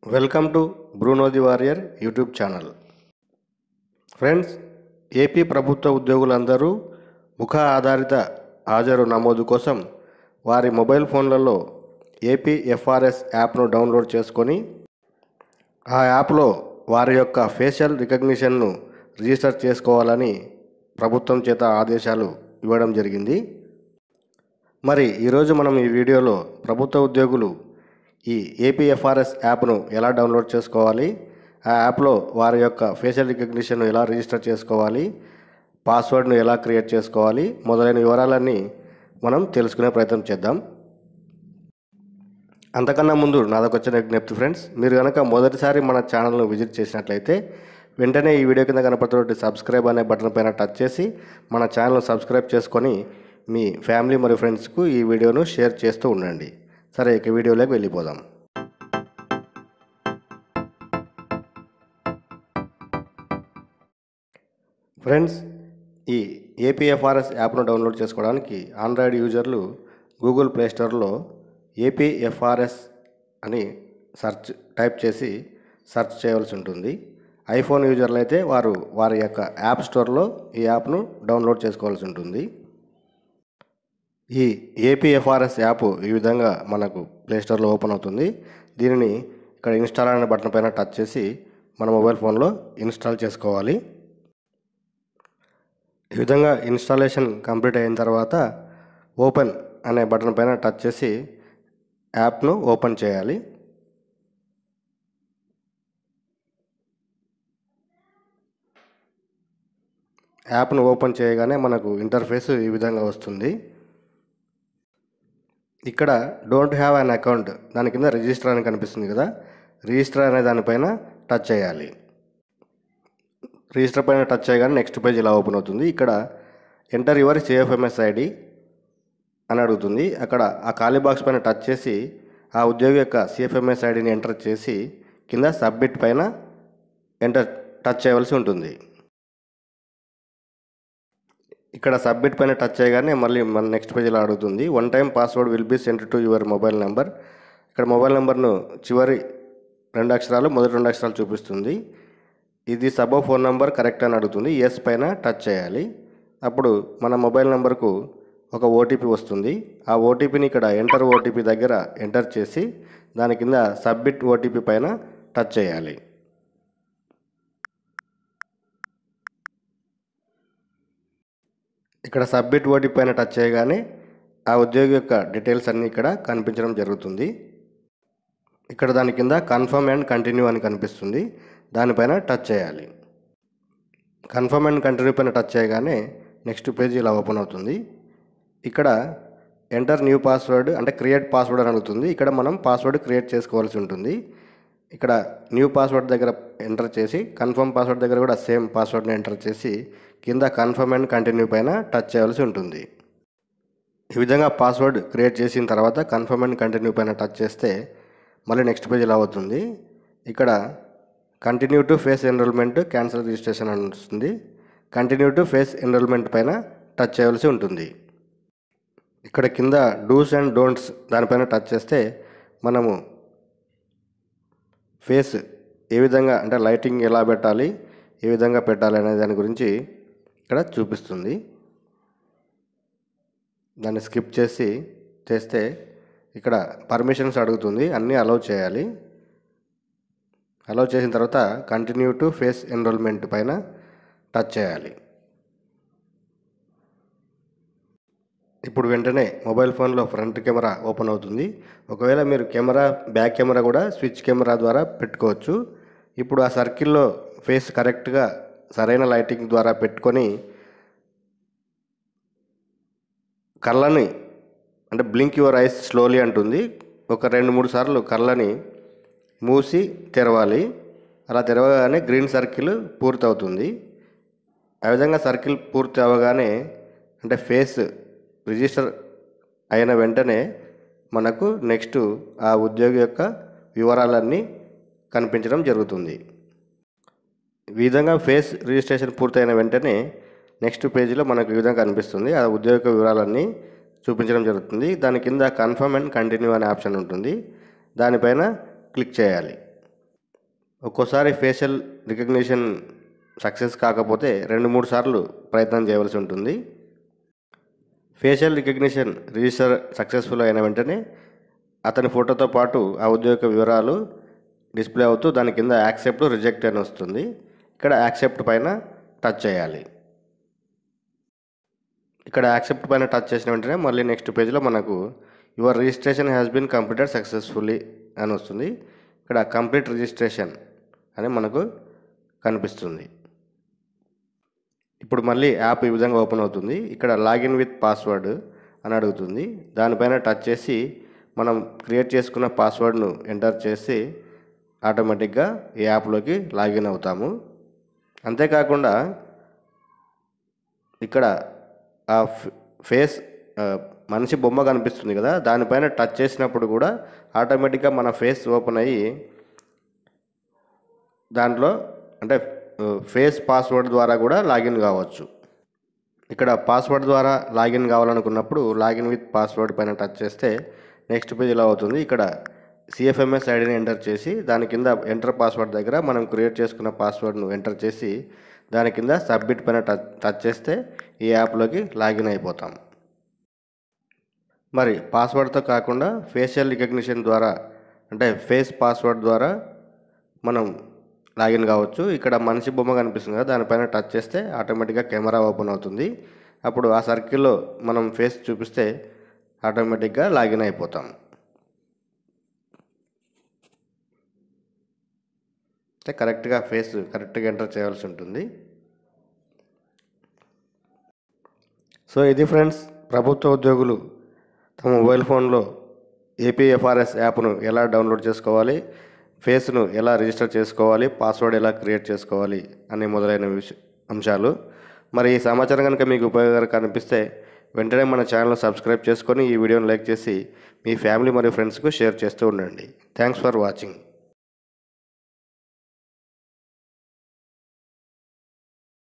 welcome to Bruno the warrior YouTube channel friends AP ప్రభుత్వ ఉద్యోగులందరూ ముఖ ఆధారిత హాజరు నమోదు కోసం వారి మొబైల్ ఫోన్లలో ఏపీ ఎఫ్ఆర్ఎస్ యాప్ను డౌన్లోడ్ చేసుకొని ఆ యాప్లో వారి యొక్క ఫేషియల్ రికగ్నిషన్ను రిజిస్టర్ చేసుకోవాలని ప్రభుత్వం చేత ఆదేశాలు ఇవ్వడం జరిగింది మరి ఈరోజు మనం ఈ వీడియోలో ప్రభుత్వ ఉద్యోగులు ఈ ఏపీఎఫ్ఆర్ఎస్ యాప్ను ఎలా డౌన్లోడ్ చేసుకోవాలి ఆ యాప్లో వారి యొక్క ఫేషియల్ రికగ్నిషన్ను ఎలా రిజిస్టర్ చేసుకోవాలి పాస్వర్డ్ను ఎలా క్రియేట్ చేసుకోవాలి మొదలైన వివరాలన్నీ మనం తెలుసుకునే ప్రయత్నం చేద్దాం అంతకన్నా ముందు నాదొకొచ్చిన విజ్ఞప్తి ఫ్రెండ్స్ మీరు కనుక మొదటిసారి మన ఛానల్ను విజిట్ చేసినట్లయితే వెంటనే ఈ వీడియో కింద కనపడుతున్న సబ్స్క్రైబ్ అనే బటన్ పైన టచ్ చేసి మన ఛానల్ను సబ్స్క్రైబ్ చేసుకొని మీ ఫ్యామిలీ మరియు ఫ్రెండ్స్కు ఈ వీడియోను షేర్ చేస్తూ ఉండండి సరే ఇక వీడియోలోకి వెళ్ళిపోదాం ఫ్రెండ్స్ ఈ ఏపీఎఫ్ఆర్ఎస్ యాప్ను డౌన్లోడ్ చేసుకోవడానికి ఆండ్రాయిడ్ యూజర్లు గూగుల్ ప్లే స్టోర్లో ఏపీఎఫ్ఆర్ఎస్ అని సెర్చ్ టైప్ చేసి సెర్చ్ చేయవలసి ఉంటుంది ఐఫోన్ యూజర్లు అయితే వారు వారి యొక్క యాప్ స్టోర్లో ఈ యాప్ను డౌన్లోడ్ చేసుకోవాల్సి ఉంటుంది ఈ ఏపీఎఫ్ఆర్ఎస్ యాప్ ఈ విధంగా మనకు ప్లే స్టోర్లో ఓపెన్ అవుతుంది దీనిని ఇక్కడ ఇన్స్టాల్ అనే బటన్ పైన టచ్ చేసి మన మొబైల్ ఫోన్లో ఇన్స్టాల్ చేసుకోవాలి ఈ విధంగా ఇన్స్టాలేషన్ కంప్లీట్ అయిన తర్వాత ఓపెన్ అనే బటన్ పైన టచ్ చేసి యాప్ను ఓపెన్ చేయాలి యాప్ను ఓపెన్ చేయగానే మనకు ఇంటర్ఫేస్ ఈ విధంగా వస్తుంది ఇక్కడ డోంట్ హ్యావ్ అన్ అకౌంట్ దాని కింద రిజిస్టర్ అని కనిపిస్తుంది కదా రిజిస్టర్ అనే దానిపైన టచ్ చేయాలి రిజిస్టర్ పైన టచ్ చేయగానే నెక్స్ట్ పేజ్ ఇలా ఓపెన్ అవుతుంది ఇక్కడ ఎంటర్ యువర్ సిఎఫ్ఎంఎస్ ఐడి అని అడుగుతుంది అక్కడ ఆ ఖాళీ బాక్స్ పైన టచ్ చేసి ఆ ఉద్యోగి యొక్క సిఎఫ్ఎంఎస్ ఐడిని ఎంటర్ చేసి కింద సబ్మిట్ పైన ఎంటర్ టచ్ చేయవలసి ఉంటుంది ఇక్కడ సబ్మిట్ పైన టచ్ చేయగానే మళ్ళీ మన నెక్స్ట్ పేజీలో అడుగుతుంది one time password will be send to your mobile number ఇక్కడ మొబైల్ నెంబర్ను చివరి రెండు అక్షరాలు మొదటి రెండు అక్షరాలు చూపిస్తుంది ఇది సబో ఫోన్ నెంబర్ కరెక్ట్ అని అడుగుతుంది ఎస్ పైన టచ్ చేయాలి అప్పుడు మన మొబైల్ నెంబర్కు ఒక ఓటీపీ వస్తుంది ఆ ఓటీపీని ఇక్కడ ఎంటర్ ఓటీపీ దగ్గర ఎంటర్ చేసి దాని కింద సబ్మిట్ ఓటీపీ పైన టచ్ చేయాలి ఇక్కడ సబ్మిట్ ఓటీపీ పైన టచ్ చేయగానే ఆ ఉద్యోగి యొక్క డీటెయిల్స్ అన్నీ ఇక్కడ కనిపించడం జరుగుతుంది ఇక్కడ దాని కింద కన్ఫర్మ్ అండ్ కంటిన్యూ అని కనిపిస్తుంది దానిపైన టచ్ చేయాలి కన్ఫర్మ్ అండ్ కంటిన్యూ పైన టచ్ చేయగానే నెక్స్ట్ పేజ్ ఇలా ఓపెన్ అవుతుంది ఇక్కడ ఎంటర్ న్యూ పాస్వర్డ్ అంటే క్రియేట్ పాస్వర్డ్ అని అడుగుతుంది ఇక్కడ మనం పాస్వర్డ్ క్రియేట్ చేసుకోవాల్సి ఉంటుంది ఇక్కడ న్యూ పాస్వర్డ్ దగ్గర ఎంటర్ చేసి కన్ఫర్మ్ పాస్వర్డ్ దగ్గర కూడా సేమ్ పాస్వర్డ్ని ఎంటర్ చేసి కింద కన్ఫర్మ్ అండ్ కంటిన్యూ పైన టచ్ చేయవలసి ఉంటుంది ఈ విధంగా పాస్వర్డ్ క్రియేట్ చేసిన తర్వాత కన్ఫర్మ్ అండ్ కంటిన్యూ పైన టచ్ చేస్తే మళ్ళీ నెక్స్ట్ పేజ్ ఇలా అవుతుంది ఇక్కడ continue to face enrollment cancel registration అని వస్తుంది కంటిన్యూ టు ఫేస్ ఎన్రోల్మెంట్ పైన టచ్ చేయవలసి ఉంటుంది ఇక్కడ కింద డూస్ అండ్ డోంట్స్ దానిపైన టచ్ చేస్తే మనము ఫేస్ ఏ విధంగా అంటే లైటింగ్ ఎలా పెట్టాలి ఏ విధంగా పెట్టాలి అనే దాని గురించి ఇక్కడ చూపిస్తుంది దాన్ని స్కిప్ చేసి చేస్తే ఇక్కడ పర్మిషన్స్ అడుగుతుంది అన్నీ అలౌ చేయాలి అలౌ చేసిన తర్వాత కంటిన్యూ టు ఫేస్ ఎన్రోల్మెంట్ పైన టచ్ చేయాలి ఇప్పుడు వెంటనే మొబైల్ ఫోన్లో ఫ్రంట్ కెమెరా ఓపెన్ అవుతుంది ఒకవేళ మీరు కెమెరా బ్యాక్ కెమెరా కూడా స్విచ్ కెమెరా ద్వారా పెట్టుకోవచ్చు ఇప్పుడు ఆ సర్కిల్లో ఫేస్ కరెక్ట్గా సరైన లైటింగ్ ద్వారా పెట్టుకొని కళ్ళని అంటే బ్లింక్ యువర్ ఐస్ స్లోలీ అంటుంది ఒక రెండు మూడు సార్లు కళ్ళని మూసి తెరవాలి అలా తెరవగానే గ్రీన్ సర్కిల్ పూర్తి అవుతుంది ఆ విధంగా సర్కిల్ పూర్తి అవ్వగానే అంటే ఫేస్ రిజిస్టర్ అయిన వెంటనే మనకు నెక్స్ట్ ఆ ఉద్యోగి యొక్క వివరాలన్నీ కనిపించడం జరుగుతుంది ఈ విధంగా ఫేస్ రిజిస్ట్రేషన్ పూర్తయిన వెంటనే నెక్స్ట్ పేజీలో మనకు ఈ విధంగా కనిపిస్తుంది ఆ ఉద్యోగ వివరాలన్నీ చూపించడం జరుగుతుంది దాని కింద కన్ఫర్మ్ అండ్ కంటిన్యూ అనే ఆప్షన్ ఉంటుంది దానిపైన క్లిక్ చేయాలి ఒక్కోసారి ఫేషియల్ రికగ్నిషన్ సక్సెస్ కాకపోతే రెండు మూడు సార్లు ప్రయత్నం చేయవలసి ఉంటుంది ఫేషియల్ రికగ్నిషన్ రిజిస్టర్ సక్సెస్ఫుల్ అయిన వెంటనే అతని ఫోటోతో పాటు ఆ ఉద్యోగ వివరాలు డిస్ప్లే అవుతూ దాని కింద యాక్సెప్ట్ రిజెక్ట్ అని వస్తుంది ఇక్కడ యాక్సెప్ట్ పైన టచ్ చేయాలి ఇక్కడ యాక్సెప్ట్ పైన టచ్ చేసిన వెంటనే మళ్ళీ నెక్స్ట్ పేజ్లో మనకు your registration has been completed successfully అని వస్తుంది ఇక్కడ కంప్లీట్ రిజిస్ట్రేషన్ అని మనకు కనిపిస్తుంది ఇప్పుడు మళ్ళీ యాప్ ఈ విధంగా ఓపెన్ అవుతుంది ఇక్కడ లాగిన్ విత్ పాస్వర్డ్ అని అడుగుతుంది దానిపైన టచ్ చేసి మనం క్రియేట్ చేసుకున్న పాస్వర్డ్ను ఎంటర్ చేసి ఆటోమేటిక్గా ఈ యాప్లోకి లాగిన్ అవుతాము అంతేకాకుండా ఇక్కడ ఆ ఫేస్ మనిషి బొమ్మ కనిపిస్తుంది కదా దానిపైన టచ్ చేసినప్పుడు కూడా ఆటోమేటిక్గా మన ఫేస్ ఓపెన్ అయ్యి దాంట్లో అంటే ఫేస్ పాస్వర్డ్ ద్వారా కూడా లాగిన్ కావచ్చు ఇక్కడ పాస్వర్డ్ ద్వారా లాగిన్ కావాలనుకున్నప్పుడు లాగిన్ విత్ పాస్వర్డ్ పైన టచ్ చేస్తే నెక్స్ట్ పేజ్ ఇలా అవుతుంది ఇక్కడ సిఎఫ్ఎంఎస్ ఐడిని ఎంటర్ చేసి దాని కింద ఎంటర్ పాస్వర్డ్ దగ్గర మనం క్రియేట్ చేసుకున్న పాస్వర్డ్ను ఎంటర్ చేసి దాని కింద సబ్మిట్ పైన టచ్ టచ్ చేస్తే ఈ యాప్లోకి లాగిన్ అయిపోతాం మరి పాస్వర్డ్తో కాకుండా ఫేషియల్ రికగ్నిషన్ ద్వారా అంటే ఫేస్ పాస్వర్డ్ ద్వారా మనం లాగిన్ కావచ్చు ఇక్కడ మనిషి బొమ్మ కనిపిస్తుంది కదా దానిపైన టచ్ చేస్తే ఆటోమేటిక్గా కెమెరా ఓపెన్ అవుతుంది అప్పుడు ఆ సర్కిల్లో మనం ఫేస్ చూపిస్తే ఆటోమేటిక్గా లాగిన్ అయిపోతాం అంటే కరెక్ట్గా ఫేస్ కరెక్ట్గా ఎంటర్ చేయాల్సి ఉంటుంది సో ఇది ఫ్రెండ్స్ ప్రభుత్వ ఉద్యోగులు తమ మొబైల్ ఫోన్లో ఏపీఎఫ్ఆర్ఎస్ యాప్ను ఎలా డౌన్లోడ్ చేసుకోవాలి ఫేస్ను ఎలా రిజిస్టర్ చేసుకోవాలి పాస్వర్డ్ ఎలా క్రియేట్ చేసుకోవాలి అనే మొదలైన విష అంశాలు మరి ఈ సమాచారం కనుక మీకు ఉపయోగకరంగా కనిపిస్తే వెంటనే మన ఛానల్ సబ్స్క్రైబ్ చేసుకొని ఈ వీడియోని లైక్ చేసి మీ ఫ్యామిలీ మరియు ఫ్రెండ్స్కు షేర్ చేస్తూ ఉండండి థ్యాంక్స్ ఫర్ వాచింగ్